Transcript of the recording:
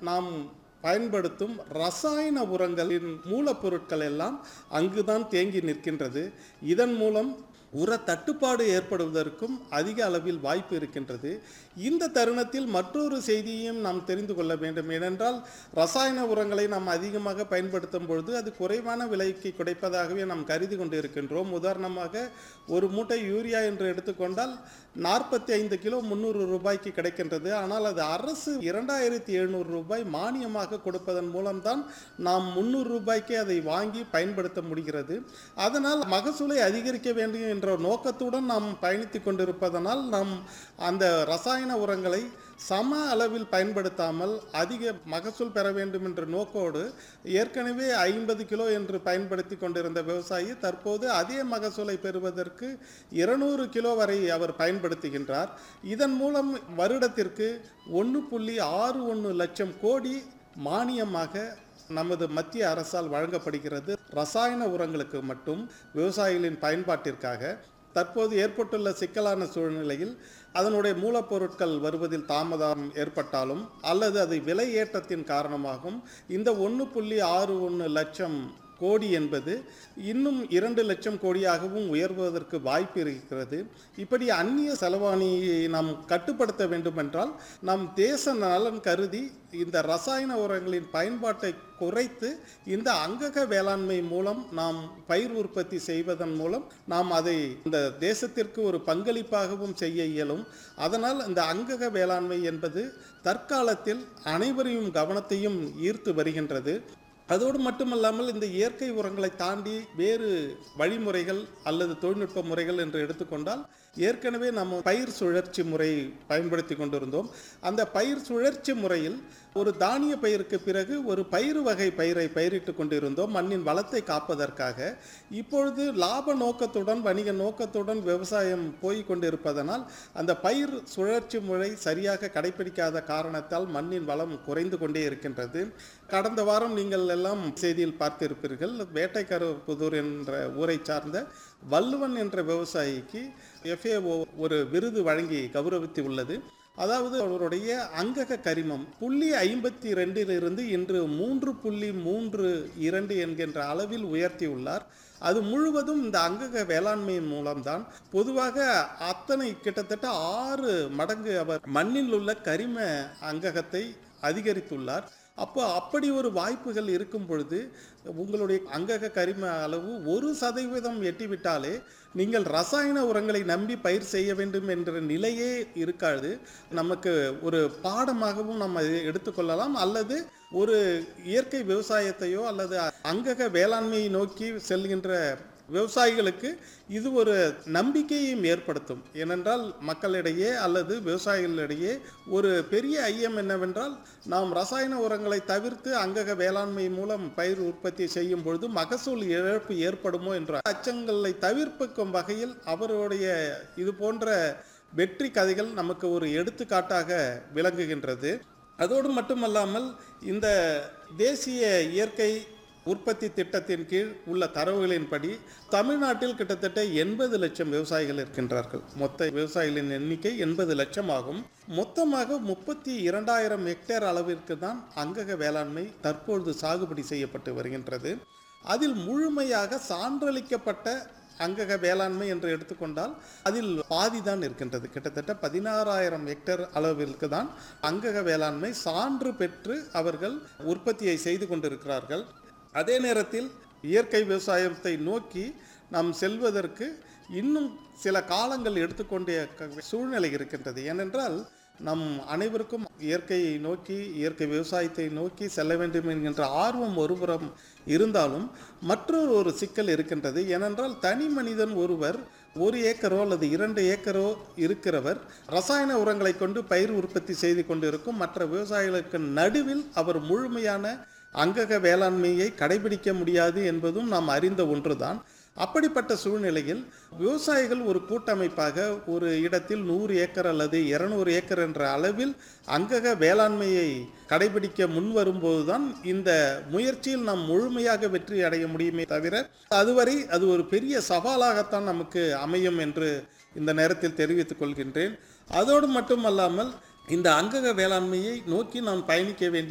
நாம் பயன்படுத்தும் ரசாயன உரங்களின் மூலப்பொருட்கள் எல்லாம் அங்குதான் தேங்கி நிற்கின்றது இதன் மூலம் உர தட்டுப்பாடு ஏற்படுவதற்கும் அதிக அளவில் வாய்ப்பு இருக்கின்றது இந்த தருணத்தில் மற்றொரு செய்தியையும் நாம் தெரிந்து கொள்ள வேண்டும் ஏனென்றால் ரசாயன உரங்களை நாம் அதிகமாக பயன்படுத்தும் பொழுது அது குறைவான விலைக்கு கிடைப்பதாகவே நாம் கருதி கொண்டு இருக்கின்றோம் உதாரணமாக ஒரு மூட்டை யூரியா என்று எடுத்துக்கொண்டால் நாற்பத்தி ஐந்து கிலோ முந்நூறு ரூபாய்க்கு கிடைக்கின்றது ஆனால் அது அரசு இரண்டாயிரத்தி எழுநூறு ரூபாய் மானியமாக கொடுப்பதன் மூலம்தான் நாம் முந்நூறு ரூபாய்க்கு அதை வாங்கி பயன்படுத்த முடிகிறது அதனால் மகசூலை அதிகரிக்க வேண்டும் என்ற நோக்கத்துடன் நாம் பயணித்து கொண்டிருப்பதனால் நாம் அந்த ரசாயன உரங்களை சம அளவில் பயன்படுத்தாமல் அதிக மகசூல் பெற வேண்டும் என்ற நோக்கோடு ஏற்கனவே ஐம்பது கிலோ என்று பயன்படுத்தி கொண்டிருந்த விவசாயி தற்போது அதே மகசூலை பெறுவதற்கு இருநூறு கிலோ வரை அவர் பயன்படுத்துகின்றார் இதன் மூலம் வருடத்திற்கு ஒன்று புள்ளி ஆறு ஒன்று லட்சம் கோடி மானியமாக நமது மத்திய அரசால் வழங்கப்படுகிறது ரசாயன உரங்களுக்கு மட்டும் விவசாயிகளின் பயன்பாட்டிற்காக தற்போது ஏற்பட்டுள்ள சிக்கலான சூழ்நிலையில் அதனுடைய மூலப்பொருட்கள் வருவதில் தாமதம் ஏற்பட்டாலும் அல்லது அது விலை ஏற்றத்தின் காரணமாகவும் இந்த ஒன்று புள்ளி ஆறு ஒன்று லட்சம் கோடி என்பது இன்னும் இரண்டு லட்சம் கோடியாகவும் உயர்வதற்கு வாய்ப்பு இருக்கிறது இப்படி அந்நிய செலவாணியை நாம் கட்டுப்படுத்த வேண்டுமென்றால் நம் தேச நலன் கருதி இந்த ரசாயன உரங்களின் பயன்பாட்டை குறைத்து இந்த அங்கக வேளாண்மை மூலம் நாம் பயிர் உற்பத்தி செய்வதன் மூலம் நாம் அதை இந்த தேசத்திற்கு ஒரு பங்களிப்பாகவும் செய்ய இயலும் அதனால் இந்த அங்கக வேளாண்மை என்பது தற்காலத்தில் அனைவரையும் கவனத்தையும் ஈர்த்து வருகின்றது அதோடு மட்டுமல்லாமல் இந்த இயற்கை உரங்களை தாண்டி வேறு வழிமுறைகள் அல்லது தொழில்நுட்ப முறைகள் என்று எடுத்துக்கொண்டால் ஏற்கனவே நம்ம பயிர் சுழற்சி முறை பயன்படுத்தி கொண்டிருந்தோம் அந்த பயிர் சுழற்சி முறையில் ஒரு தானிய பயிருக்கு பிறகு ஒரு பயிறு வகை பயிரை பயிரிட்டு கொண்டிருந்தோம் மண்ணின் வளத்தை காப்பதற்காக இப்பொழுது லாப நோக்கத்துடன் வணிக நோக்கத்துடன் விவசாயம் போய் கொண்டிருப்பதனால் அந்த பயிர் சுழற்சி முறை சரியாக கடைபிடிக்காத காரணத்தால் மண்ணின் வளம் குறைந்து கொண்டே இருக்கின்றது கடந்த வாரம் நீங்கள் எல்லாம் செய்தியில் பார்த்திருப்பீர்கள் வேட்டைக்கருப்புதூர் என்ற ஊரை சார்ந்த வள்ளுவன் என்ற விவசாயிக்கு எஃப்ஏஓ ஒரு விருது வழங்கி கௌரவித்து உள்ளது அதாவது அவருடைய அங்கக கரிமம் புள்ளி ஐம்பத்தி ரெண்டிலிருந்து இன்று மூன்று புள்ளி மூன்று இரண்டு என்கின்ற அளவில் உயர்த்தியுள்ளார் அது முழுவதும் இந்த அங்கக வேளாண்மையின் மூலம்தான் பொதுவாக அத்தனை கிட்டத்தட்ட ஆறு மடங்கு அவர் மண்ணில் உள்ள கரிம அங்ககத்தை அதிகரித்துள்ளார் அப்போ அப்படி ஒரு வாய்ப்புகள் இருக்கும் பொழுது உங்களுடைய அங்கக கரிம அளவு ஒரு சதவீதம் எட்டிவிட்டாலே நீங்கள் ரசாயன உரங்களை நம்பி பயிர் செய்ய வேண்டும் என்ற நிலையே இருக்காது நமக்கு ஒரு பாடமாகவும் நம்ம இதை எடுத்துக்கொள்ளலாம் அல்லது ஒரு இயற்கை விவசாயத்தையோ அல்லது அங்கக வேளாண்மையை நோக்கி செல்கின்ற விவசாயிகளுக்கு இது ஒரு நம்பிக்கையும் ஏற்படுத்தும் ஏனென்றால் மக்களிடையே அல்லது விவசாயிகளிடையே ஒரு பெரிய ஐயம் என்னவென்றால் நாம் ரசாயன உரங்களை தவிர்த்து அங்கக வேளாண்மை மூலம் பயிர் உற்பத்தி செய்யும் பொழுது மகசூல் இழப்பு ஏற்படுமோ என்ற அச்சங்களை தவிர்ப்புக்கும் வகையில் அவருடைய இது போன்ற வெற்றி கதைகள் நமக்கு ஒரு எடுத்துக்காட்டாக விளங்குகின்றது அதோடு மட்டுமல்லாமல் இந்த தேசிய இயற்கை உற்பத்தி திட்டத்தின் கீழ் உள்ள தரவுகளின்படி தமிழ்நாட்டில் கிட்டத்தட்ட எண்பது லட்சம் விவசாயிகள் இருக்கின்றார்கள் மொத்த விவசாயிகளின் எண்ணிக்கை எண்பது லட்சம் ஆகும் மொத்தமாக முப்பத்தி இரண்டாயிரம் ஹெக்டேர் அளவிற்கு தான் அங்கக வேளாண்மை தற்பொழுது சாகுபடி செய்யப்பட்டு வருகின்றது அதில் முழுமையாக சான்றளிக்கப்பட்ட அங்கக வேளாண்மை என்று எடுத்துக்கொண்டால் அதில் பாதி தான் இருக்கின்றது கிட்டத்தட்ட பதினாறாயிரம் ஹெக்டேர் அளவிற்கு தான் அங்கக வேளாண்மை சான்று பெற்று அவர்கள் உற்பத்தியை செய்து கொண்டிருக்கிறார்கள் அதே நேரத்தில் இயற்கை விவசாயத்தை நோக்கி நாம் செல்வதற்கு இன்னும் சில காலங்கள் எடுத்துக்கொண்டே சூழ்நிலை இருக்கின்றது ஏனென்றால் நம் அனைவருக்கும் இயற்கையை நோக்கி இயற்கை விவசாயத்தை நோக்கி செல்ல வேண்டும் என்கின்ற ஆர்வம் ஒருபுறம் இருந்தாலும் மற்றொரு ஒரு சிக்கல் இருக்கின்றது ஏனென்றால் தனி மனிதன் ஒருவர் ஒரு ஏக்கரோ அல்லது இரண்டு ஏக்கரோ இருக்கிறவர் ரசாயன உரங்களை கொண்டு பயிர் உற்பத்தி செய்து கொண்டிருக்கும் மற்ற விவசாயிகளுக்கு நடுவில் அவர் முழுமையான அங்கக வேளாண்மையை கடைபிடிக்க முடியாது என்பதும் நாம் அறிந்த ஒன்றுதான் அப்படிப்பட்ட சூழ்நிலையில் விவசாயிகள் ஒரு கூட்டமைப்பாக ஒரு இடத்தில் நூறு ஏக்கர் அல்லது இருநூறு ஏக்கர் என்ற அளவில் அங்கக வேளாண்மையை கடைபிடிக்க முன் வரும்போதுதான் இந்த முயற்சியில் நாம் முழுமையாக வெற்றி அடைய முடியுமே தவிர அதுவரை அது ஒரு பெரிய சவாலாகத்தான் நமக்கு அமையும் என்று இந்த நேரத்தில் தெரிவித்துக் கொள்கின்றேன் அதோடு மட்டுமல்லாமல் இந்த அங்கக வேளாண்மையை நோக்கி நாம் பயணிக்க வேண்டிய